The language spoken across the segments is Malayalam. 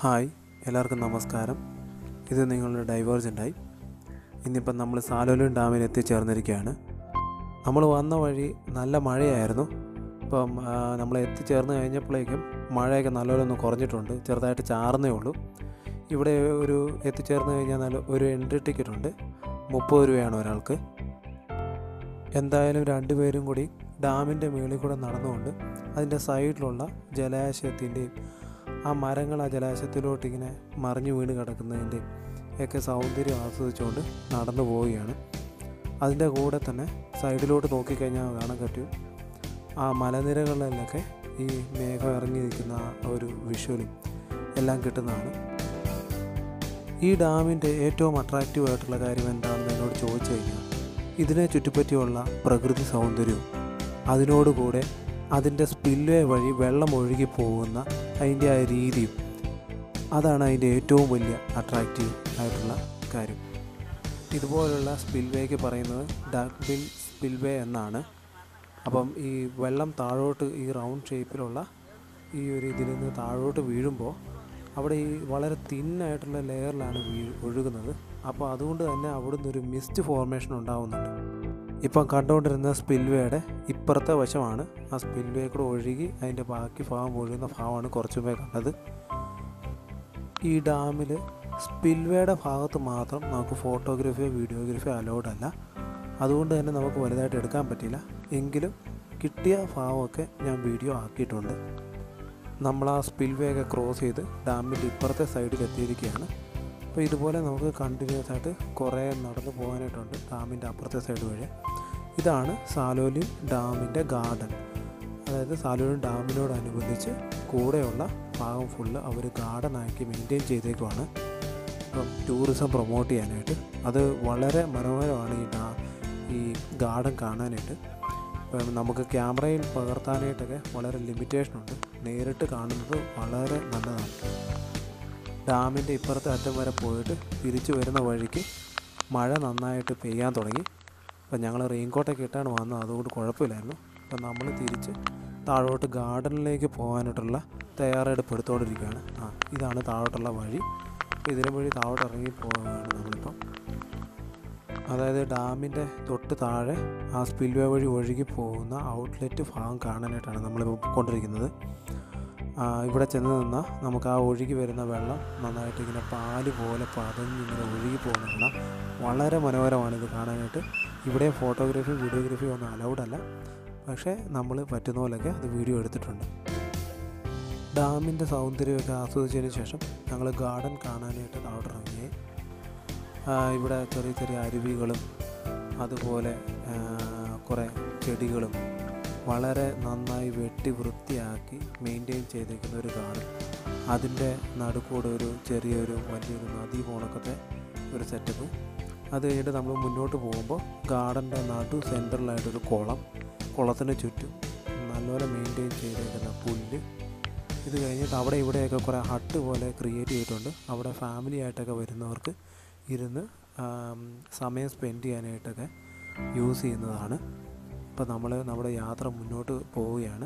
ഹായ് എല്ലാവർക്കും നമസ്കാരം ഇത് നിങ്ങളുടെ ഡൈവേർജൻ്റായി ഇന്നിപ്പം നമ്മൾ സാലോലൂൻ ഡാമിൽ എത്തിച്ചേർന്നിരിക്കുകയാണ് നമ്മൾ വന്ന വഴി നല്ല മഴയായിരുന്നു ഇപ്പം ആ, നമ്മൾ എത്തിച്ചേർന്ന് കഴിഞ്ഞപ്പോഴേക്കും മഴയൊക്കെ നല്ലപോലെ ഒന്ന് കുറഞ്ഞിട്ടുണ്ട് ചെറുതായിട്ട് ചാർന്നേ ഉള്ളൂ ഇവിടെ ഒരു എത്തിച്ചേർന്ന് കഴിഞ്ഞാൽ നല്ല ഒരു എൻട്രി ടിക്കറ്റ് ഉണ്ട് മുപ്പത് രൂപയാണ് ഒരാൾക്ക് എന്തായാലും രണ്ടുപേരും കൂടി ഡാമിൻ്റെ മുകളിൽ കൂടെ നടന്നുകൊണ്ട് അതിൻ്റെ സൈഡിലുള്ള ജലാശയത്തിൻ്റെയും ആ മരങ്ങൾ ആ ജലാശയത്തിലോട്ട് ഇങ്ങനെ മറിഞ്ഞു വീണ് കിടക്കുന്നതിൻ്റെയും ഒക്കെ സൗന്ദര്യം ആസ്വദിച്ചുകൊണ്ട് നടന്നു പോവുകയാണ് അതിൻ്റെ കൂടെ തന്നെ സൈഡിലോട്ട് നോക്കിക്കഴിഞ്ഞാൽ കാണാൻ പറ്റും ആ മലനിരകളിലൊക്കെ ഈ മേഘം ഇറങ്ങി നിൽക്കുന്ന ആ ഒരു വിഷ്വലും എല്ലാം കിട്ടുന്നതാണ് ഈ ഡാമിൻ്റെ ഏറ്റവും അട്രാക്റ്റീവ് ആയിട്ടുള്ള കാര്യം എന്താണെന്ന് എന്നോട് ചോദിച്ചു കഴിഞ്ഞാൽ ഇതിനെ ചുറ്റിപ്പറ്റിയുള്ള പ്രകൃതി സൗന്ദര്യവും അതിനോടുകൂടെ അതിൻ്റെ സ്പിൽവേ വഴി വെള്ളം ഒഴുകി പോകുന്ന അതിൻ്റെ ആ രീതിയും അതാണ് അതിൻ്റെ ഏറ്റവും വലിയ അട്രാക്റ്റീവ് ആയിട്ടുള്ള കാര്യം ഇതുപോലുള്ള സ്പിൽവേക്ക് പറയുന്നത് ഡാർക്ക് ബിൽ സ്പിൽവേ എന്നാണ് അപ്പം ഈ വെള്ളം താഴോട്ട് ഈ റൗണ്ട് ഷേപ്പിലുള്ള ഈ ഒരു ഇതിൽ നിന്ന് താഴോട്ട് വീഴുമ്പോൾ അവിടെ ഈ വളരെ തിന്നായിട്ടുള്ള ലെയറിലാണ് വീ ഒഴുകുന്നത് അപ്പോൾ അതുകൊണ്ട് തന്നെ അവിടുന്ന് ഒരു മിസ്റ്റ് ഫോർമേഷൻ ഉണ്ടാവുന്നുണ്ട് ഇപ്പം കണ്ടുകൊണ്ടിരുന്ന സ്പിൽവേയുടെ ഇപ്പുറത്തെ വശമാണ് ആ സ്പിൽവേ കൂടെ ഒഴുകി അതിൻ്റെ ബാക്കി ഭാഗം ഒഴുകുന്ന ഭാഗമാണ് കുറച്ചു മുമ്പേ കണ്ടത് ഈ ഡാമിൽ സ്പിൽവേയുടെ ഭാഗത്ത് മാത്രം നമുക്ക് ഫോട്ടോഗ്രാഫിയോ വീഡിയോഗ്രാഫിയോ അലൗഡ് അല്ല അതുകൊണ്ട് തന്നെ നമുക്ക് വലുതായിട്ട് എടുക്കാൻ പറ്റില്ല എങ്കിലും കിട്ടിയ ഭാഗമൊക്കെ ഞാൻ വീഡിയോ ആക്കിയിട്ടുണ്ട് നമ്മൾ ആ സ്പിൽവേ ഒക്കെ ക്രോസ് ചെയ്ത് ഡാമിൻ്റെ ഇപ്പുറത്തെ സൈഡിൽ എത്തിയിരിക്കുകയാണ് അപ്പോൾ ഇതുപോലെ നമുക്ക് കണ്ടിന്യൂസ് ആയിട്ട് കുറേ നടന്നു പോകാനായിട്ടുണ്ട് ഡാമിൻ്റെ അപ്പുറത്തെ സൈഡ് വഴി ഇതാണ് സാലോലിൻ ഡാമിൻ്റെ ഗാർഡൻ അതായത് സാലോലിൻ ഡാമിനോടനുബന്ധിച്ച് കൂടെയുള്ള ഭാഗം ഫുള്ള് അവർ ഗാർഡൻ ആക്കി മെയിൻറ്റെയിൻ ചെയ്തേക്കുവാണ് ഇപ്പം ടൂറിസം പ്രൊമോട്ട് ചെയ്യാനായിട്ട് അത് വളരെ മനോഹരമാണ് ഈ ഡാ ഈ ഗാർഡൻ കാണാനായിട്ട് ഇപ്പം നമുക്ക് ക്യാമറയിൽ പകർത്താനായിട്ടൊക്കെ വളരെ ലിമിറ്റേഷൻ ഉണ്ട് നേരിട്ട് കാണുന്നത് വളരെ നല്ലതാണ് ഡാമിൻ്റെ ഇപ്പുറത്തെ അറ്റം വരെ പോയിട്ട് തിരിച്ചു വരുന്ന വഴിക്ക് മഴ നന്നായിട്ട് പെയ്യാൻ തുടങ്ങി അപ്പം ഞങ്ങൾ റെയിൻകോട്ടൊക്കെ ഇട്ടാണ് വന്നത് അതുകൊണ്ട് കുഴപ്പമില്ലായിരുന്നു അപ്പം നമ്മൾ തിരിച്ച് താഴോട്ട് ഗാർഡനിലേക്ക് പോകാനായിട്ടുള്ള തയ്യാറെടുപ്പ് എടുത്തുകൊണ്ടിരിക്കുകയാണ് ആ ഇതാണ് താഴോട്ടുള്ള വഴി അപ്പോൾ ഇതിലെ വഴി താഴോട്ട് ഇറങ്ങി പോവുകയാണ് നമ്മളിപ്പം അതായത് ഡാമിൻ്റെ തൊട്ട് താഴെ ആ സ്പിൽവേ വഴി ഒഴുകി പോകുന്ന ഔട്ട്ലെറ്റ് ഭാഗം കാണാനായിട്ടാണ് നമ്മളിപ്പോൾ പോയിക്കൊണ്ടിരിക്കുന്നത് ആ, ഇവിടെ ചെന്ന് നിന്നാൽ നമുക്ക് ആ ഒഴുകി വരുന്ന വെള്ളം നന്നായിട്ട് ഇങ്ങനെ പാല് പോലെ പതഞ്ഞ് ഇങ്ങനെ ഒഴുകി പോകുന്ന വെള്ളം വളരെ മനോഹരമാണ് ഇത് കാണാനായിട്ട് ഇവിടെ ഫോട്ടോഗ്രാഫി വീഡിയോഗ്രാഫി ഒന്നും അലൗഡ് അല്ല പക്ഷേ നമ്മൾ പറ്റുന്ന പോലെയൊക്കെ അത് വീഡിയോ എടുത്തിട്ടുണ്ട് ഡാമിൻ്റെ സൗന്ദര്യമൊക്കെ ആസ്വദിച്ചതിന് ശേഷം ഞങ്ങൾ ഗാർഡൻ കാണാനായിട്ട് താഴോട്ടിറങ്ങി ആ, ഇവിടെ ചെറിയ ചെറിയ അരുവികളും അതുപോലെ ആ, കുറേ ചെടികളും വളരെ നന്നായി വെട്ടി വൃത്തിയാക്കി മെയിൻറ്റെയിൻ ചെയ്തേക്കുന്ന ഒരു ഗാർഡൻ അതിൻ്റെ നടുക്കൂടെ ഒരു ചെറിയൊരു വലിയൊരു നദി പോണക്കത്തെ ഒരു സെറ്റപ്പ് അത് കഴിഞ്ഞിട്ട് നമ്മൾ മുന്നോട്ട് പോകുമ്പോൾ ഗാർഡൻ്റെ നടു സെൻറ്ററിലായിട്ടൊരു കുളം കുളത്തിന് ചുറ്റും നല്ലപോലെ മെയിൻറ്റെയിൻ ചെയ്തേക്കുന്ന പുല്ല് ഇത് കഴിഞ്ഞിട്ട് അവിടെ ഇവിടെയൊക്കെ കുറേ ഹട്ട് പോലെ ക്രിയേറ്റ് ചെയ്തിട്ടുണ്ട് അവിടെ ഫാമിലി ആയിട്ടൊക്കെ വരുന്നവർക്ക് ഇരുന്ന് ആം, സമയം സ്പെൻഡ് ചെയ്യാനായിട്ടൊക്കെ യൂസ് ചെയ്യുന്നതാണ് അപ്പോൾ നമ്മൾ നമ്മുടെ യാത്ര മുന്നോട്ട് പോവുകയാണ്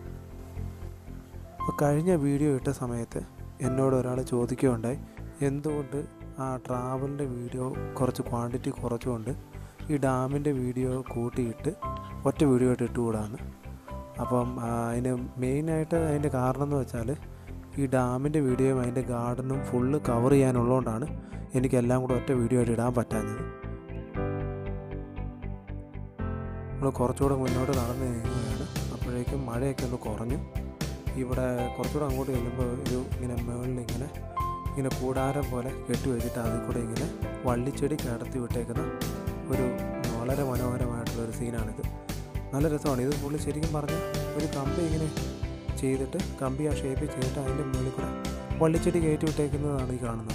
അപ്പോൾ കഴിഞ്ഞ വീഡിയോ ഇട്ട സമയത്ത് എന്നോട് ഒരാൾ ചോദിക്കുകയുണ്ടായി എന്തുകൊണ്ട് ആ ട്രാവലിൻ്റെ വീഡിയോ കുറച്ച് ക്വാണ്ടിറ്റി കുറച്ചുകൊണ്ട് ഈ ഡാമിൻ്റെ വീഡിയോ കൂട്ടിയിട്ട് ഒറ്റ വീഡിയോ ആയിട്ട് ഇട്ടുകൂടാന്ന് അപ്പം ആ, അതിന് മെയിനായിട്ട് അതിൻ്റെ കാരണം എന്ന് വെച്ചാൽ ഈ ഡാമിൻ്റെ വീഡിയോയും അതിൻ്റെ ഗാർഡനും ഫുള്ള് കവർ ചെയ്യാനുള്ളതുകൊണ്ടാണ് എനിക്കെല്ലാം കൂടെ ഒറ്റ വീഡിയോ ആയിട്ട് ഇടാൻ പറ്റാഞ്ഞത് നമ്മൾ കുറച്ചുകൂടെ മുന്നോട്ട് നടന്നു നീങ്ങുകയാണ് അപ്പോഴേക്കും മഴയൊക്കെ ഒന്ന് കുറഞ്ഞു ഇവിടെ കുറച്ചുകൂടെ അങ്ങോട്ട് ചെല്ലുമ്പോൾ ഒരു ഇങ്ങനെ മുകളിൽ ഇങ്ങനെ ഇങ്ങനെ കൂടാരം പോലെ കെട്ടി വെച്ചിട്ട് അതിൽ കൂടെ ഇങ്ങനെ വള്ളിച്ചെടി കിടത്തി വിട്ടേക്കുന്ന ഒരു വളരെ മനോഹരമായിട്ടുള്ള ഒരു സീനാണിത് നല്ല രസമാണ് ഇത് പുള്ളി ശരിക്കും പറഞ്ഞാൽ ഒരു കമ്പി ഇങ്ങനെ ചെയ്തിട്ട് കമ്പി ആ ഷേപ്പിൽ ചെയ്തിട്ട് അതിൻ്റെ മുകളിൽ കൂടെ വള്ളിച്ചെടി കയറ്റി വിട്ടേക്കുന്നതാണ് ഈ കാണുന്നത്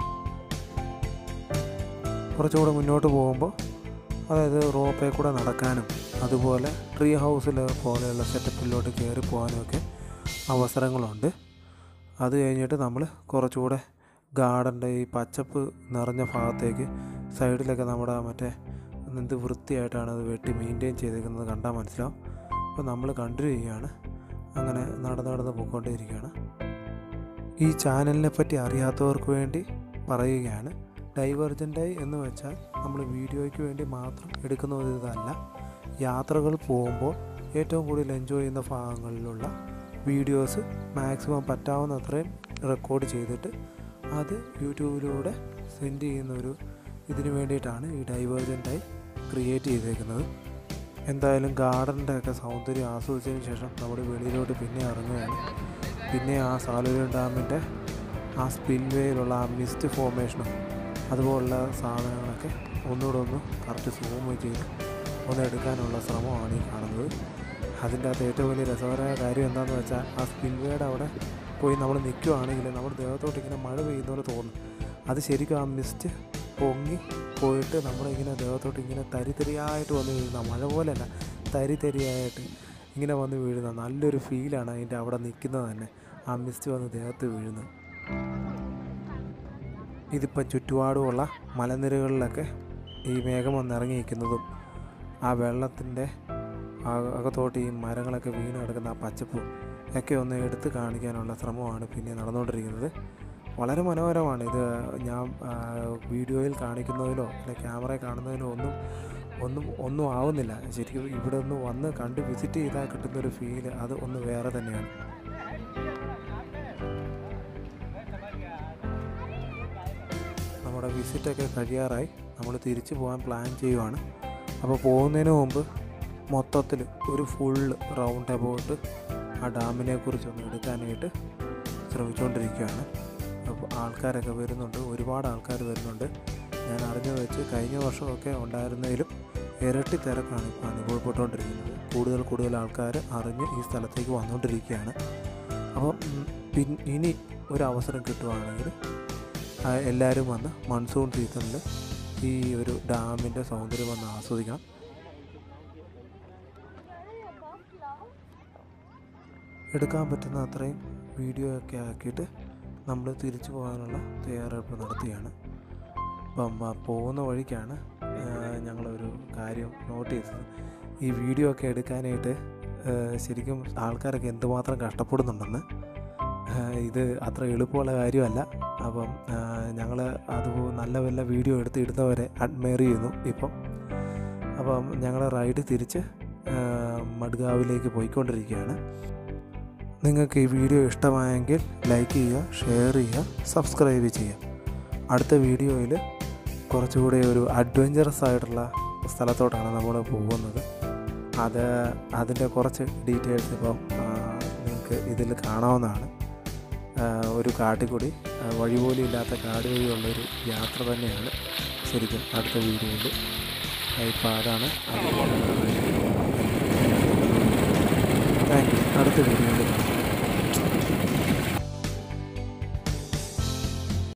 കുറച്ചുകൂടെ മുന്നോട്ട് പോകുമ്പോൾ അതായത് റോപ്പേ കൂടെ നടക്കാനും അതുപോലെ ട്രീ ഹൗസിൽ പോലെയുള്ള സെറ്റപ്പിലോട്ട് കയറി പോകാനും ഒക്കെ അവസരങ്ങളുണ്ട് അത് കഴിഞ്ഞിട്ട് നമ്മൾ കുറച്ചുകൂടെ ഗാർഡൻ്റെ ഈ പച്ചപ്പ് നിറഞ്ഞ ഭാഗത്തേക്ക് സൈഡിലൊക്കെ നമ്മുടെ ആ മറ്റേ എന്ത് വൃത്തിയായിട്ടാണ് അത് വെട്ടി മെയിൻറ്റെയിൻ ചെയ്തേക്കുന്നത് കണ്ടാൽ മനസ്സിലാവും അപ്പോൾ നമ്മൾ കണ്ടിന്യൂ ചെയ്യുകയാണ് അങ്ങനെ നടന്ന് നടന്ന് പോയിക്കൊണ്ടേയിരിക്കുകയാണ് ഈ ചാനലിനെ പറ്റി അറിയാത്തവർക്ക് വേണ്ടി പറയുകയാണ് ഡൈവർജൻ്റായി എന്ന് വെച്ചാൽ നമ്മൾ വീഡിയോയ്ക്ക് വേണ്ടി മാത്രം എടുക്കുന്ന ഒരു ഇതല്ല യാത്രകൾ പോകുമ്പോൾ ഏറ്റവും കൂടുതൽ എൻജോയ് ചെയ്യുന്ന ഭാഗങ്ങളിലുള്ള വീഡിയോസ് മാക്സിമം പറ്റാവുന്നത്രയും റെക്കോർഡ് ചെയ്തിട്ട് അത് യൂട്യൂബിലൂടെ സെൻഡ് ചെയ്യുന്ന ഒരു ഇതിന് വേണ്ടിയിട്ടാണ് ഈ ഡൈവേർജൻ്റായി ക്രിയേറ്റ് ചെയ്തേക്കുന്നത് എന്തായാലും ഗാർഡൻ്റെ ഒക്കെ സൗന്ദര്യം ആസ്വദിച്ചതിന് ശേഷം നമ്മൾ വെളിയിലോട്ട് പിന്നെ ഇറങ്ങുകയാണ് പിന്നെ ആ സാലൂരിയൻ ഡാമിൻ്റെ ആ സ്പിൽവേയിലുള്ള ആ മിസ്റ്റ് ഫോർമേഷനും അതുപോലുള്ള സാധനങ്ങളൊക്കെ ഒന്നുകൂടെ ഒന്ന് കറക്റ്റ് സൂം ചെയ്ത് ഒന്ന് എടുക്കാനുള്ള ശ്രമമാണ് ഈ കാണുന്നത് അതിൻ്റെ അകത്ത് ഏറ്റവും വലിയ രസകരമായ കാര്യം എന്താണെന്ന് വെച്ചാൽ ആ സ്പിൽവേയുടെ അവിടെ പോയി നമ്മൾ നിൽക്കുകയാണെങ്കിൽ നമ്മുടെ ദേഹത്തോട്ട് ഇങ്ങനെ മഴ പെയ്യുന്ന പോലെ തോന്നും അത് ശരിക്കും ആ മിസ്റ്റ് പൊങ്ങി പോയിട്ട് നമ്മളിങ്ങനെ ദേഹത്തോട്ട് ഇങ്ങനെ തരി തരിയായിട്ട് വന്ന് വീഴുന്ന മഴ പോലെയല്ല തരി തരിയായിട്ട് ഇങ്ങനെ വന്ന് വീഴുന്ന നല്ലൊരു ഫീലാണ് അതിൻ്റെ അവിടെ നിൽക്കുന്നത് തന്നെ ആ മിസ്റ്റ് വന്ന് ദേഹത്ത് വീഴുന്നത് ഇതിപ്പം ചുറ്റുപാടുമുള്ള മലനിരകളിലൊക്കെ ഈ മേഘം വന്ന് ഇറങ്ങി നിൽക്കുന്നതും ആ വെള്ളത്തിൻ്റെ അകത്തോട്ട് ഈ മരങ്ങളൊക്കെ വീണ് കിടക്കുന്ന ആ പച്ചപ്പും ഒക്കെ ഒന്ന് എടുത്ത് കാണിക്കാനുള്ള ശ്രമമാണ് പിന്നെ നടന്നുകൊണ്ടിരിക്കുന്നത് വളരെ മനോഹരമാണ് ഇത് ഞാൻ ആ, വീഡിയോയിൽ കാണിക്കുന്നതിലോ അല്ലെ ക്യാമറയിൽ കാണുന്നതിലോ ഒന്നും ഒന്നും ഒന്നും ആവുന്നില്ല ശരിക്കും ഇവിടെ ഒന്ന് വന്ന് കണ്ട് വിസിറ്റ് ചെയ്താൽ കിട്ടുന്നൊരു ഫീല് അത് ഒന്ന് വേറെ തന്നെയാണ് നമ്മുടെ വിസിറ്റൊക്കെ കഴിയാറായി നമ്മൾ തിരിച്ചു പോകാൻ പ്ലാൻ ചെയ്യുവാണ് അപ്പോൾ പോകുന്നതിന് മുമ്പ് മൊത്തത്തിൽ ഒരു ഫുൾ റൗണ്ട് അബൌട്ട് ആ ഡാമിനെ കുറിച്ചൊന്ന് എടുക്കാനായിട്ട് ശ്രമിച്ചുകൊണ്ടിരിക്കുകയാണ് അപ്പോൾ ആൾക്കാരൊക്കെ വരുന്നുണ്ട് ഒരുപാട് ആൾക്കാർ വരുന്നുണ്ട് ഞാൻ അറിഞ്ഞത് വെച്ച് കഴിഞ്ഞ വർഷമൊക്കെ ഉണ്ടായിരുന്നതിലും ഇരട്ടി തിരക്കാണ് ഇപ്പോൾ അനുഭവപ്പെട്ടുകൊണ്ടിരിക്കുന്നത് കൂടുതൽ കൂടുതൽ ആൾക്കാർ അറിഞ്ഞ് ഈ സ്ഥലത്തേക്ക് വന്നുകൊണ്ടിരിക്കുകയാണ് അപ്പം ഉം, പിൻ ഇനി ഒരു അവസരം കിട്ടുവാണെങ്കിൽ ആ, എല്ലാവരും വന്ന് മൺസൂൺ സീസണിൽ ഈ ഒരു ഡാമിൻ്റെ സൗന്ദര്യം വന്ന് ആസ്വദിക്കണം എടുക്കാൻ പറ്റുന്ന അത്രയും വീഡിയോ ഒക്കെ ആക്കിയിട്ട് നമ്മൾ തിരിച്ചു പോകാനുള്ള തയ്യാറെടുപ്പ് നടത്തുകയാണ് അപ്പം ആ പോകുന്ന വഴിക്കാണ് ആ, ഞങ്ങളൊരു കാര്യം നോട്ട് ചെയ്തത് ഈ വീഡിയോ ഒക്കെ എടുക്കാനായിട്ട് ആ, ശരിക്കും ആൾക്കാരൊക്കെ എന്തുമാത്രം കഷ്ടപ്പെടുന്നുണ്ടെന്ന് ആ, ഇത് അത്ര എളുപ്പമുള്ള കാര്യമല്ല അപ്പം ഞങ്ങൾ അത് നല്ല വല്ല വീഡിയോ എടുത്ത് ഇടുന്നവരെ അഡ്മയർ ചെയ്യുന്നു ഇപ്പം അപ്പം ഞങ്ങൾ റൈഡ് തിരിച്ച് ആ, മഡ്ഗാവിലേക്ക് പോയിക്കൊണ്ടിരിക്കുകയാണ് നിങ്ങൾക്ക് ഈ വീഡിയോ ഇഷ്ടമായെങ്കിൽ ലൈക്ക് ചെയ്യുക ഷെയർ ചെയ്യുക സബ്സ്ക്രൈബ് ചെയ്യുക അടുത്ത വീഡിയോയിൽ കുറച്ചുകൂടി ഒരു അഡ്വഞ്ചറസ് ആയിട്ടുള്ള സ്ഥലത്തോട്ടാണ് നമ്മൾ പോകുന്നത് അത് അതിൻ്റെ കുറച്ച് ഡീറ്റെയിൽസ് ഇപ്പം ആ, നിങ്ങൾക്ക് ഇതിൽ കാണാവുന്നതാണ് ആ, ഒരു കാട്ടിക്കൂടി ആ, വഴി പോലും ഇല്ലാത്ത കാട് വഴിയുള്ളൊരു യാത്ര തന്നെയാണ് ശരിക്കും അടുത്ത വീഡിയോയിൽ ഇപ്പം അതാണ് താങ്ക് യു അടുത്ത വീഡിയോയിൽ കാണാം